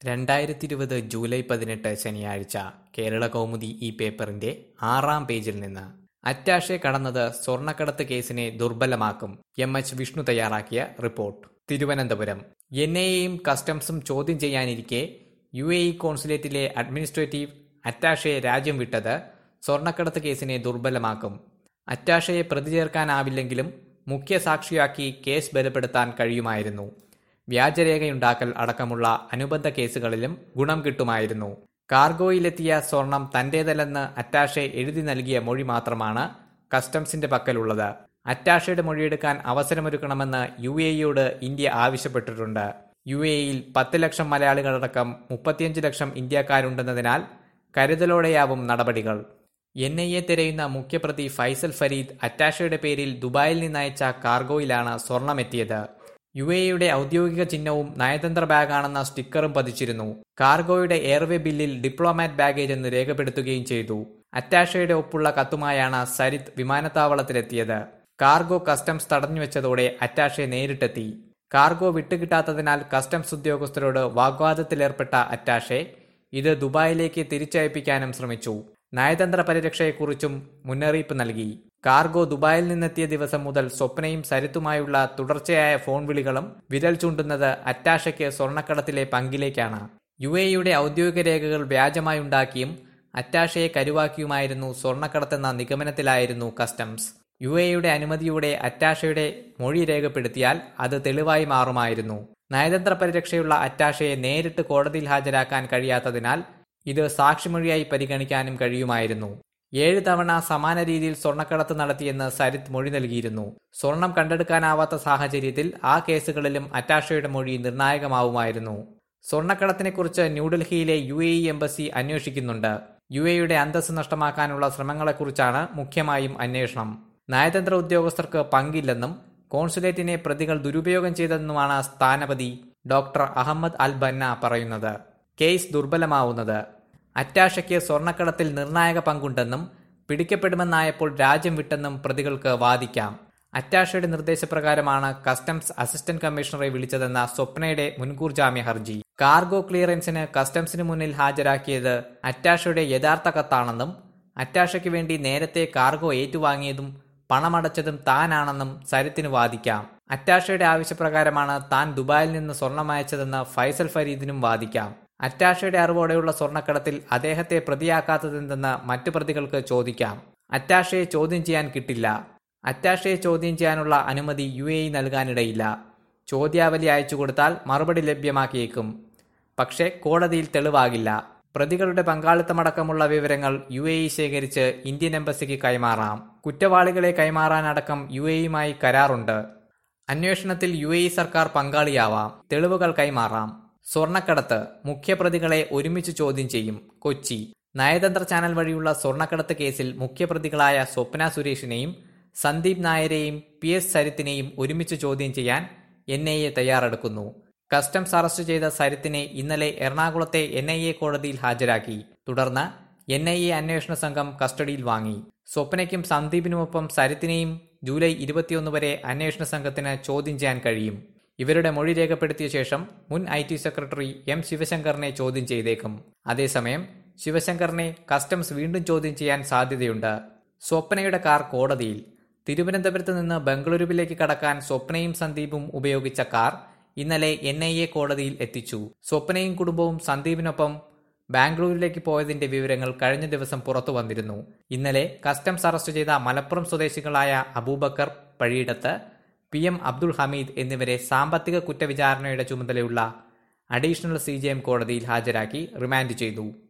രണ്ടായിരത്തി ഇരുപത് ജൂലൈ പതിനെട്ട് ശനിയാഴ്ച കേരള കൗമുദി ഈ പേപ്പറിന്റെ ആറാം പേജിൽ നിന്ന് അറ്റാഷെ കടന്നത് സ്വർണ്ണക്കടത്ത് കേസിനെ ദുർബലമാക്കും എം എച്ച് വിഷ്ണു തയ്യാറാക്കിയ റിപ്പോർട്ട് തിരുവനന്തപുരം എൻ ഐയെയും കസ്റ്റംസും ചോദ്യം ചെയ്യാനിരിക്കെ യു എ ഇ കോൺസുലേറ്റിലെ അഡ്മിനിസ്ട്രേറ്റീവ് അറ്റാഷെ രാജ്യം വിട്ടത് സ്വർണ്ണക്കടത്ത് കേസിനെ ദുർബലമാക്കും അറ്റാഷയെ പ്രതി ചേർക്കാനാവില്ലെങ്കിലും മുഖ്യ സാക്ഷിയാക്കി കേസ് ബലപ്പെടുത്താൻ കഴിയുമായിരുന്നു വ്യാജരേഖയുണ്ടാക്കൽ അടക്കമുള്ള അനുബന്ധ കേസുകളിലും ഗുണം കിട്ടുമായിരുന്നു കാർഗോയിലെത്തിയ സ്വർണം തന്റേതല്ലെന്ന് അറ്റാഷെ എഴുതി നൽകിയ മൊഴി മാത്രമാണ് കസ്റ്റംസിന്റെ പക്കലുള്ളത് അറ്റാഷയുടെ മൊഴിയെടുക്കാൻ അവസരമൊരുക്കണമെന്ന് യു എ ഇയോട് ഇന്ത്യ ആവശ്യപ്പെട്ടിട്ടുണ്ട് യു എ ഇയിൽ പത്ത് ലക്ഷം മലയാളികളടക്കം മുപ്പത്തിയഞ്ച് ലക്ഷം ഇന്ത്യക്കാരുണ്ടെന്നതിനാൽ കരുതലോടെയാവും നടപടികൾ എൻ ഐ എ തിരയുന്ന മുഖ്യപ്രതി ഫൈസൽ ഫരീദ് അറ്റാഷയുടെ പേരിൽ ദുബായിൽ നിന്നയച്ച കാർഗോയിലാണ് സ്വർണമെത്തിയത് യു എയുടെ ഔദ്യോഗിക ചിഹ്നവും നയതന്ത്ര ബാഗാണെന്ന സ്റ്റിക്കറും പതിച്ചിരുന്നു കാർഗോയുടെ എയർവേ ബില്ലിൽ ഡിപ്ലോമാറ്റ് ബാഗേജ് എന്ന് രേഖപ്പെടുത്തുകയും ചെയ്തു അറ്റാഷയുടെ ഒപ്പുള്ള കത്തുമായാണ് സരിത് വിമാനത്താവളത്തിലെത്തിയത് കാർഗോ കസ്റ്റംസ് തടഞ്ഞുവെച്ചതോടെ അറ്റാഷെ നേരിട്ടെത്തി കാർഗോ വിട്ടുകിട്ടാത്തതിനാൽ കസ്റ്റംസ് ഉദ്യോഗസ്ഥരോട് വാഗ്വാദത്തിലേർപ്പെട്ട അറ്റാഷെ ഇത് ദുബായിലേക്ക് തിരിച്ചയപ്പിക്കാനും ശ്രമിച്ചു നയതന്ത്ര പരിരക്ഷയെക്കുറിച്ചും മുന്നറിയിപ്പ് നൽകി കാർഗോ ദുബായിൽ നിന്നെത്തിയ ദിവസം മുതൽ സ്വപ്നയും സരിത്തുമായുള്ള തുടർച്ചയായ ഫോൺ വിളികളും വിരൽ ചൂണ്ടുന്നത് അറ്റാഷയ്ക്ക് സ്വർണ്ണക്കടത്തിലെ പങ്കിലേക്കാണ് യു എയുടെ ഔദ്യോഗിക രേഖകൾ വ്യാജമായുണ്ടാക്കിയും അറ്റാഷയെ കരുവാക്കിയുമായിരുന്നു സ്വർണ്ണക്കടത്തെന്ന നിഗമനത്തിലായിരുന്നു കസ്റ്റംസ് യു എയുടെ അനുമതിയോടെ അറ്റാഷയുടെ മൊഴി രേഖപ്പെടുത്തിയാൽ അത് തെളിവായി മാറുമായിരുന്നു നയതന്ത്ര പരിരക്ഷയുള്ള അറ്റാഷയെ നേരിട്ട് കോടതിയിൽ ഹാജരാക്കാൻ കഴിയാത്തതിനാൽ ഇത് സാക്ഷിമൊഴിയായി പരിഗണിക്കാനും കഴിയുമായിരുന്നു ഏഴ് തവണ സമാന രീതിയിൽ സ്വർണ്ണക്കടത്ത് നടത്തിയെന്ന് സരിത് മൊഴി നൽകിയിരുന്നു സ്വർണം കണ്ടെടുക്കാനാവാത്ത സാഹചര്യത്തിൽ ആ കേസുകളിലും അറ്റാഷയുടെ മൊഴി നിർണായകമാവുമായിരുന്നു സ്വർണ്ണക്കടത്തിനെക്കുറിച്ച് ന്യൂഡൽഹിയിലെ യു എ ഇ എംബസി അന്വേഷിക്കുന്നുണ്ട് യു എയുടെ അന്തസ് നഷ്ടമാക്കാനുള്ള ശ്രമങ്ങളെക്കുറിച്ചാണ് മുഖ്യമായും അന്വേഷണം നയതന്ത്ര ഉദ്യോഗസ്ഥർക്ക് പങ്കില്ലെന്നും കോൺസുലേറ്റിനെ പ്രതികൾ ദുരുപയോഗം ചെയ്തെന്നുമാണ് സ്ഥാനപതി ഡോക്ടർ അഹമ്മദ് അൽ ബന്ന പറയുന്നത് കേസ് ദുർബലമാവുന്നത് അറ്റാഷയ്ക്ക് സ്വർണ്ണക്കടത്തിൽ നിർണായക പങ്കുണ്ടെന്നും പിടിക്കപ്പെടുമെന്നായപ്പോൾ രാജ്യം വിട്ടെന്നും പ്രതികൾക്ക് വാദിക്കാം അറ്റാഷയുടെ നിർദ്ദേശപ്രകാരമാണ് കസ്റ്റംസ് അസിസ്റ്റന്റ് കമ്മീഷണറെ വിളിച്ചതെന്ന സ്വപ്നയുടെ മുൻകൂർ ജാമ്യ ഹർജി കാർഗോ ക്ലിയറൻസിന് കസ്റ്റംസിന് മുന്നിൽ ഹാജരാക്കിയത് അറ്റാഷയുടെ യഥാർത്ഥ കത്താണെന്നും അറ്റാഷയ്ക്ക് വേണ്ടി നേരത്തെ കാർഗോ ഏറ്റുവാങ്ങിയതും പണമടച്ചതും താനാണെന്നും സരിത്തിന് വാദിക്കാം അറ്റാഷയുടെ ആവശ്യപ്രകാരമാണ് താൻ ദുബായിൽ നിന്ന് സ്വർണം അയച്ചതെന്ന് ഫൈസൽ ഫരീദിനും വാദിക്കാം അറ്റാഷയുടെ അറിവോടെയുള്ള സ്വർണ്ണക്കടത്തിൽ അദ്ദേഹത്തെ പ്രതിയാക്കാത്തതെന്തെന്ന് മറ്റു പ്രതികൾക്ക് ചോദിക്കാം അറ്റാഷയെ ചോദ്യം ചെയ്യാൻ കിട്ടില്ല അറ്റാഷയെ ചോദ്യം ചെയ്യാനുള്ള അനുമതി യു എ ഇ നൽകാനിടയില്ല ചോദ്യാവലി അയച്ചു കൊടുത്താൽ മറുപടി ലഭ്യമാക്കിയേക്കും പക്ഷേ കോടതിയിൽ തെളിവാകില്ല പ്രതികളുടെ പങ്കാളിത്തമടക്കമുള്ള വിവരങ്ങൾ യു എ ഇ ശേഖരിച്ച് ഇന്ത്യൻ എംബസിക്ക് കൈമാറാം കുറ്റവാളികളെ കൈമാറാനടക്കം യു എ ഇയുമായി കരാറുണ്ട് അന്വേഷണത്തിൽ യു എ ഇ സർക്കാർ പങ്കാളിയാവാം തെളിവുകൾ കൈമാറാം സ്വർണ്ണക്കടത്ത് മുഖ്യപ്രതികളെ ഒരുമിച്ച് ചോദ്യം ചെയ്യും കൊച്ചി നയതന്ത്ര ചാനൽ വഴിയുള്ള സ്വർണ്ണക്കടത്ത് കേസിൽ മുഖ്യപ്രതികളായ സ്വപ്ന സുരേഷിനെയും സന്ദീപ് നായരെയും പി എസ് സരിത്തിനെയും ഒരുമിച്ച് ചോദ്യം ചെയ്യാൻ എൻ ഐ എ തയ്യാറെടുക്കുന്നു കസ്റ്റംസ് അറസ്റ്റ് ചെയ്ത സരിത്തിനെ ഇന്നലെ എറണാകുളത്തെ എൻ ഐ എ കോടതിയിൽ ഹാജരാക്കി തുടർന്ന് എൻ ഐ എ അന്വേഷണ സംഘം കസ്റ്റഡിയിൽ വാങ്ങി സ്വപ്നയ്ക്കും സന്ദീപിനുമൊപ്പം സരിത്തിനെയും ജൂലൈ ഇരുപത്തിയൊന്ന് വരെ അന്വേഷണ സംഘത്തിന് ചോദ്യം ചെയ്യാൻ കഴിയും ഇവരുടെ മൊഴി രേഖപ്പെടുത്തിയ ശേഷം മുൻ ഐ ടി സെക്രട്ടറി എം ശിവശങ്കറിനെ ചോദ്യം ചെയ്തേക്കും അതേസമയം ശിവശങ്കറിനെ കസ്റ്റംസ് വീണ്ടും ചോദ്യം ചെയ്യാൻ സാധ്യതയുണ്ട് സ്വപ്നയുടെ കാർ കോടതിയിൽ തിരുവനന്തപുരത്ത് നിന്ന് ബംഗളൂരുവിലേക്ക് കടക്കാൻ സ്വപ്നയും സന്ദീപും ഉപയോഗിച്ച കാർ ഇന്നലെ എൻ ഐ എ കോടതിയിൽ എത്തിച്ചു സ്വപ്നയും കുടുംബവും സന്ദീപിനൊപ്പം ബാംഗ്ലൂരിലേക്ക് പോയതിന്റെ വിവരങ്ങൾ കഴിഞ്ഞ ദിവസം പുറത്തു വന്നിരുന്നു ഇന്നലെ കസ്റ്റംസ് അറസ്റ്റ് ചെയ്ത മലപ്പുറം സ്വദേശികളായ അബൂബക്കർ പഴിയിടത്ത് പി എം അബ്ദുൾ ഹമീദ് എന്നിവരെ സാമ്പത്തിക കുറ്റവിചാരണയുടെ ചുമതലയുള്ള അഡീഷണൽ സി കോടതിയിൽ ഹാജരാക്കി റിമാൻഡ് ചെയ്തു